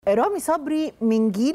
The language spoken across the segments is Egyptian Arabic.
رامي صبري من جيل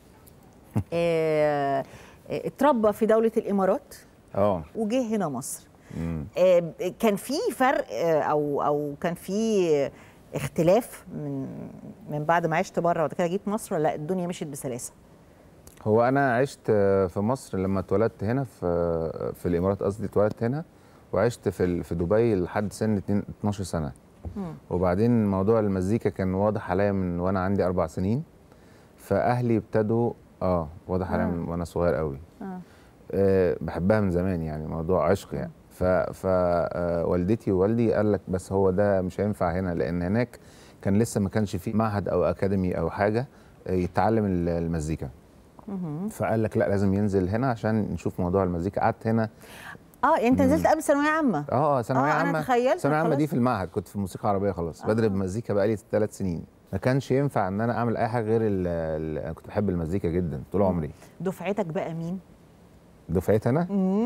آه، آه، اتربى في دولة الإمارات اه وجه هنا مصر مم. آه، كان في فرق آه، او او كان في اختلاف من من بعد ما عشت بره وبعد كده جيت مصر ولا لا الدنيا مشيت بسلاسه هو انا عشت آه، في مصر لما اتولدت هنا في في الامارات قصدي اتولدت هنا وعشت في ال- في دبي لحد سن 2 12 سنه وبعدين موضوع المزيكا كان واضح عليا من وانا عندي اربع سنين فاهلي ابتدوا اه واضح عليا من وانا صغير قوي آه. آه بحبها من زمان يعني موضوع عشق يعني ف فوالدتي ووالدي قال لك بس هو ده مش هينفع هنا لان هناك كان لسه ما كانش في معهد او اكاديمي او حاجه آه، يتعلم ال- المزيكا فقال لك لا لازم ينزل هنا عشان نشوف موضوع المزيكا قعدت هنا اه يعني انت نزلت قبل ثانويه عامه اه اه ثانويه آه، أنا عامه تخيلت ثانويه عامه خلاص. دي في المعهد كنت في موسيقى عربيه خلاص بدرس مزيكا بقالي ثلاث سنين ما كانش ينفع ان انا اعمل اي حاجه غير ال- ال- انا كنت بحب المزيكا جدا طول عمري دفعتك بقى مين دفعتي انا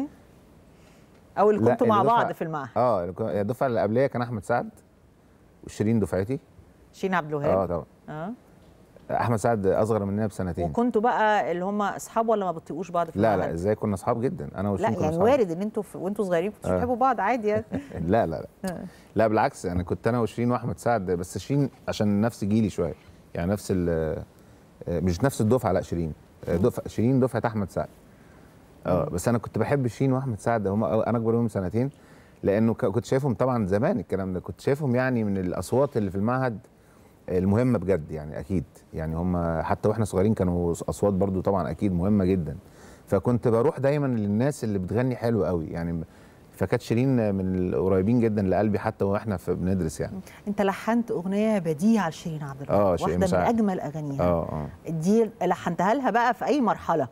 او اللي لا، كنتوا مع الدفعة- بعض في المعهد اه اللي كن- الدفعه اللي قبليه كان احمد سعد وشيرين دفعتي شيرين عبد اه الوهاب طبعا اه احمد سعد اصغر مننا بسنتين وكنتوا بقى اللي هم اصحاب ولا ما بتطيقوش بعض في لا لا المعهد؟ ازاي كنا اصحاب جدا انا لا وشيرين كنا يعني أصحاب. وارد ان انتوا في- وانتوا صغيرين كنتوا آه. بتحبوا بعض عادي يعني لا لا لا لا بالعكس انا كنت انا وشيرين واحمد سعد بس شيرين عشان نفس جيلي شويه يعني نفس ال مش نفس الدفعه لا شيرين دفعه شيرين دفعه احمد سعد اه بس انا كنت بحب شيرين واحمد سعد هم انا اكبر منهم سنتين لانه ك- كنت شايفهم طبعا زمان الكلام ده كنت شايفهم يعني من الاصوات اللي في المعهد المهمه بجد يعني اكيد يعني هم حتى واحنا صغيرين كانوا اصوات برضو طبعا اكيد مهمه جدا فكنت بروح دايما للناس اللي بتغني حلو قوي يعني فكانت شيرين من القريبين جدا لقلبي حتى واحنا في بندرس يعني انت لحنت اغنيه بديعه لشيرين عبد الوهاب آه، شيء واحده من مساعد. اجمل اغانيها اه اه دي لحنتها لها بقى في اي مرحله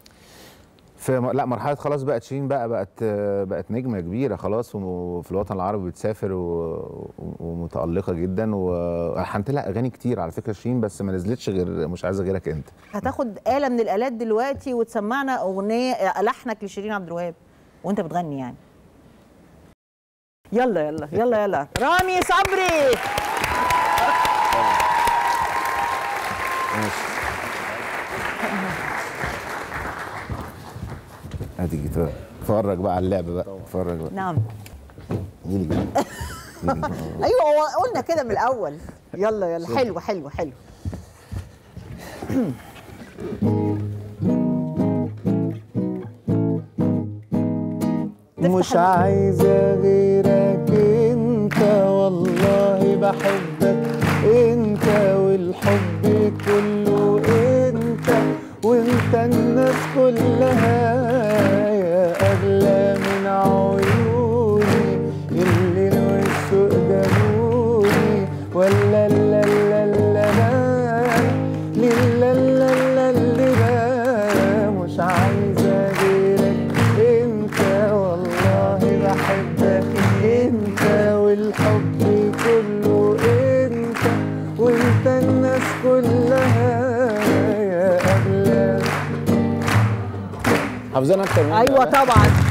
في م- لا مرحله خلاص بقت شيرين بقى بقت آه، بقت نجمه كبيره خلاص وفي الوطن العربي بتسافر و... و- ومتالقه جدا ولحنت لها اغاني كتير على فكره شيرين بس ما نزلتش غير مش عايزه غيرك انت هتاخد آلة من الآلات دلوقتي وتسمعنا أغنية لحنك لشيرين عبد الوهاب وأنت بتغني يعني يلا يلا يلا يلا رامي صبري ماشي ادي جيتار اتفرج بقى على اللعب بقى اتفرج بقى نعم جيلي جيلي أيوة هو قلنا كده من الأول يلا يلا حلو حلو حلو مش عايزة غيرك انت والله بحبك انت والحب كله انت وانت الناس كلها يا اغلى من عيوني الليل والسوق جابوني ولا لا لا لا لا لا لا لا لا لا مش عايزة غيرك انت والله بحبك انت والحب كله انت وانت الناس كلها يا اغلى حافظين اكتر من أيوة طبعا